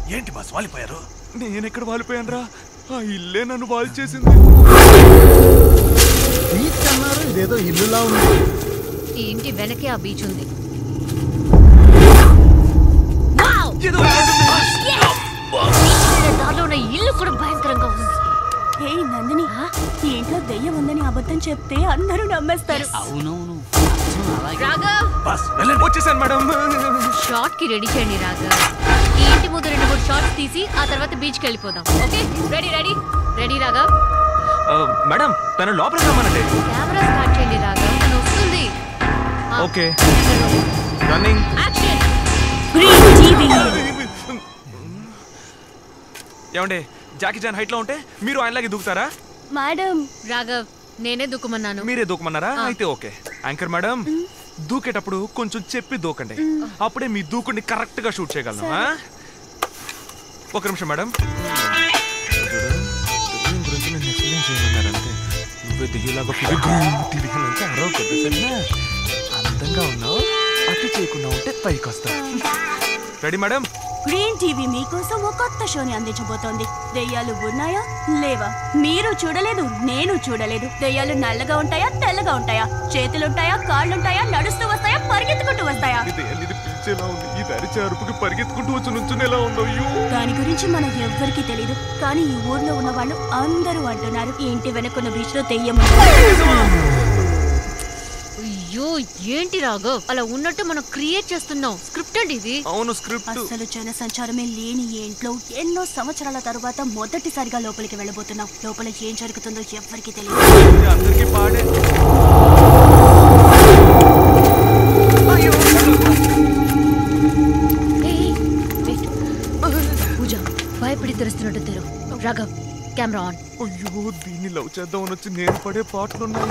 ఏంటి బాస్ వాలిపోయారు నేను ఎక్కడ వాలిపోయాను రా ఆ ఇల్లే నన్ను వాల్ చేసింది బీచ్ అన్నారు ఇదేదో ఇల్లులా ఉంది ఈ ఇంటి వెనకే ఆ బీచ్ ఉంది ఏదో దారిలో ఉన్న ఇల్లు కూడా భయంకరంగా ఉంది హే నందిని ఈ ఇంట్లో దెయ్యం ఉందని అబద్ధం చెప్తే అందరూ నమ్మేస్తారు అవునవును రాఘవ్ బాస్ వెళ్ళండి వచ్చేసాను మేడం షార్ట్ కి రెడీ చేయండి రాఘవ్ ఈ ఇంటి ముందు రెండు మూడు షార్ట్స్ తీసి ఆ తర్వాత బీచ్ కి వెళ్ళిపోదాం okay ready ready ready Raghav madam తను లోపలికి రమ్మనండి కెమెరా స్టార్ట్ చేయండి రాఘవ్ తను వస్తుంది okay running action green TV ఏమండి జాకీ జాన్ హైట్ లో ఉంటే మీరు ఆయనలాగే దూకుతారా మేడం రాఘవ్ నేనే దుక్కుమన్నాను మీరే దూకమన్నారా ఆ. అయితే ఓకే యాంకర్ మేడం దూకేటప్పుడు కొంచెం చెప్పి దూకండి అప్పుడే మీ దూకుడిని కరెక్ట్ గా షూట్ చేయగలను ఆ? ఒక నిమిషం మేడం దెయ్యం గురించి నన్ను explain చేయమన్నారంటే నువ్వే దెయ్యంలాగా ఫిలిగ్రీన్ తిరిగినంత అరవకూడదు సరేనా అందంగా ఉన్నావు అతి చేయకుండా ఉంటే పైకి వస్తావు రెడీ మేడం గ్రీన్ టీవీ మీకోసం ఒక కొత్త షోని అందించబోతోంది దెయ్యాలు ఉన్నాయా లేవా మీరు చూడలేదు నేను చూడలేదు దెయ్యాలు నల్లగా ఉంటాయా తెల్లగా ఉంటాయా చేతులుంటాయా కాళ్ళుంటాయా నడుస్తూ వస్తాయా పరిగెత్తుకుంటూ వస్తాయా ఇది ఇది పిలిచేలా ఉంది ఈ అరిచే అరుపుకి పరిగెత్తుకుంటూ వచ్చి నుంచుని ఎలా ఉందో అయ్యో దాని గురించి మనకు ఎవ్వరికీ తెలియదు కానీ ఈ ఊర్లో ఉన్న వాళ్ళు అందరూ అంటున్నారు ఈ ఇంటి వెనకున్న బీచ్ లో దెయ్యం ఉంది. అయ్యో ఏంటి రాఘవ్ అలా ఉన్నట్టు మనం క్రియేట్ చేస్తున్నాం స్క్రిప్టెడ్ ఇది అవును స్క్రిప్ట్ అస్సలు జన సంచారమే లేని ఈ ఇంట్లో ఎన్నో సంవత్సరాల తరువాత మొదటిసారిగా లోపలికి వెళ్ళబోతున్నాం లోపల ఏం జరుగుతుందో ఎవ్వరికీ తెలియదు అందరికి పాడే ఏయ్, wait. పూజ భయపడి తెరుస్తున్నట్టు తెరు రాఘవ్ కెమెరా ఆన్ అయ్యో దీన్ని లవ్ చేద్దామని వచ్చి నేను పడే పాటలున్నాయి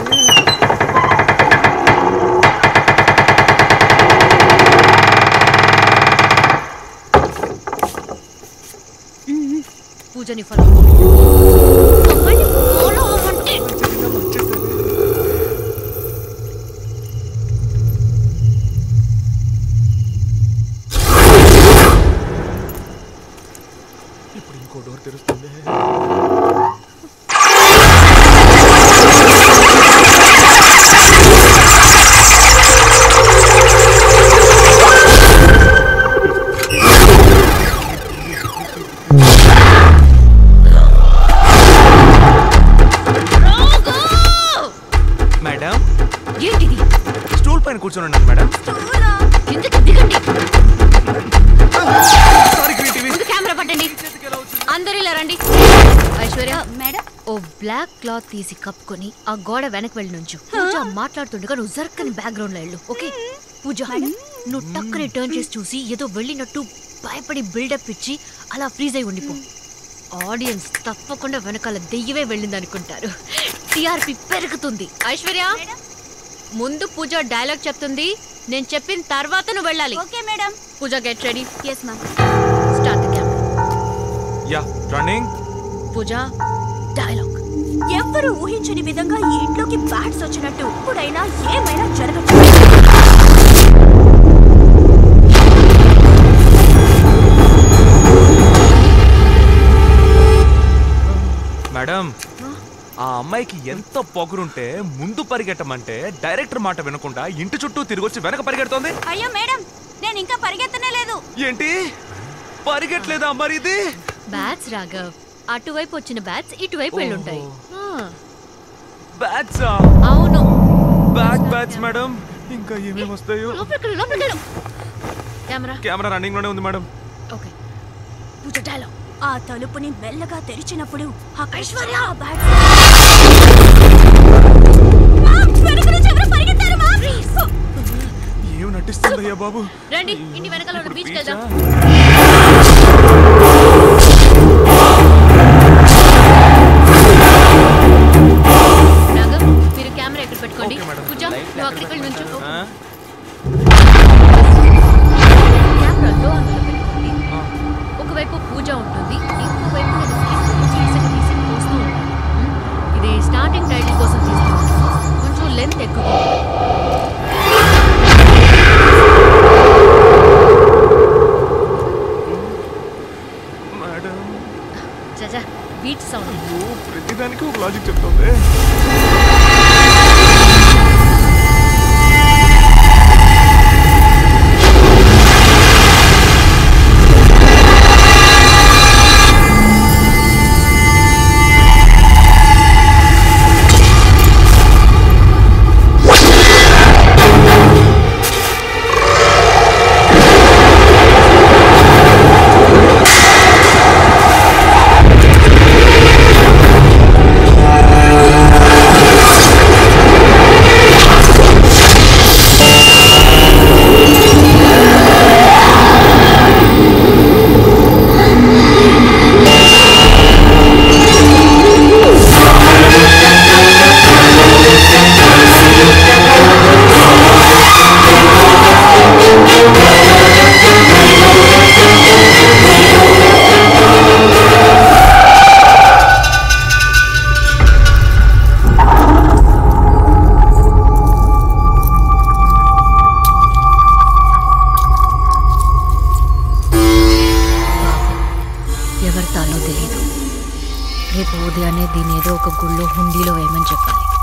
పూజని ఫాలో అమ్మాయిని ఫాలో అవ్వమంటే ఇప్పుడు ఇంకో డోర్ తెరుస్తుంది మేడం ఏంటిది స్టూల్ పైన కూర్చొని ఉన్నాను మేడం కిందకి దిగండి సారీ గ్రీన్ టీవీ ముందు కెమెరా పట్టండి అందరూ ఇలా రండి ఐశ్వర్య మేడం ఓ బ్లాక్ క్లాత్ తీసి కప్పుకొని ఆ గోడ వెనక్కి వెళ్ళి నుంచు పూజ మాట్లాడుతుండగా నువ్వు జర్కని బ్యాక్గ్రౌండ్ లో వెళ్ళు ఓకే పూజ నువ్వు టక్కని టర్న్ చేసి చూసి ఏదో వెళ్ళినట్టు భయపడి బిల్డప్ ఇచ్చి అలా ఫ్రీజ్ అయి ఉండిపో ఆడియన్స్ తప్పకుండా వెనకాల దెయ్యమే వెళ్ళింది అనుకుంటారు టిఆర్పి పెరుగుతుంది ఐశ్వర్య ముందు పూజ డైలాగ్ చెప్తుంది నేను చెప్పిన తర్వాత నువ్వు వెళ్ళాలి okay madam Pooja get ready yes ma'am start the camera yeah running Pooja dialogue ఎవ్వరూ ఊహించని విధంగా ఈ ఇంట్లోకి బ్యాట్స్ వచ్చినట్టు ఇప్పుడైనా ఏమైనా జరగచ్చు మేడం ఆ అమ్మాయికి ఎంత పొగరుంటే ముందు పరిగెట్టమంటే డైరెక్టర్ మాట వినకుండా ఇంటి చుట్టూ తిరిగొచ్చి వెనక పరిగెడుతోంది అయ్యో మేడం నేను ఇంకా పరిగెత్తనే లేదు ఏంటి పరిగెట్లేదా మరి ఇది బ్యాట్స్ రాఘవ్ అటువైపు వచ్చిన బ్యాట్స్ ఇటువైపు వెళ్ళుంటాయి ఆ, బ్యాట్స్ అవును బ్యాట్ బ్యాట్స్ మేడం ఇంకా ఏమేమి వస్తాయో లోపలికి వెళ్ళు, లోపలికి వెళ్ళు. కెమెరా కెమెరా రన్నింగ్ లోనే ఉంది మేడం ఓకే పూజ డైలాగ్ ఆ తలుపుని మెల్లగా తెరిచినప్పుడు అక్కడ ఐశ్వర్య! చాలా బ్యాట్స్ వెనక నుంచి ఎవరో పరిగెత్తారు, మా! ఏం నటిస్తుందయ్యా బాబు రండి ఇంటి వెనకాల ఉన్న ఇప్పుడు బీచ్కి బీచా? వెళ్దాం రాఘవ్ మీరు కెమెరా ఇక్కడ పెట్టుకోండి ఓకే, మేడం. పూజ నువ్వు అక్కడికి వెళ్ళి నుంచు ఆ? కెమెరా లో అందులో పెట్టుకోండి ఒకవైపు పూజ ఉంటుంది ఇంకోవైపు నేను తీసుకుని ఇసుక తీసి పోస్తూ ఉంటాను ఉమ్, ఇది స్టార్టింగ్ టైటిల్ కోసం తీసుకున్నాను కొంచెం లెంత్ ఎక్కువ ఉంటుంది. మేడం చచా బీట్ సౌండ్ ఓ ప్రతిదానికి ఒక లాజిక్ చెప్తుంది ఎవరి తానో తెలీదు రేపు ఉదయాన్నే దీని ఏదో ఒక గుళ్ళో హుండీలో వేయమని చెప్పాలి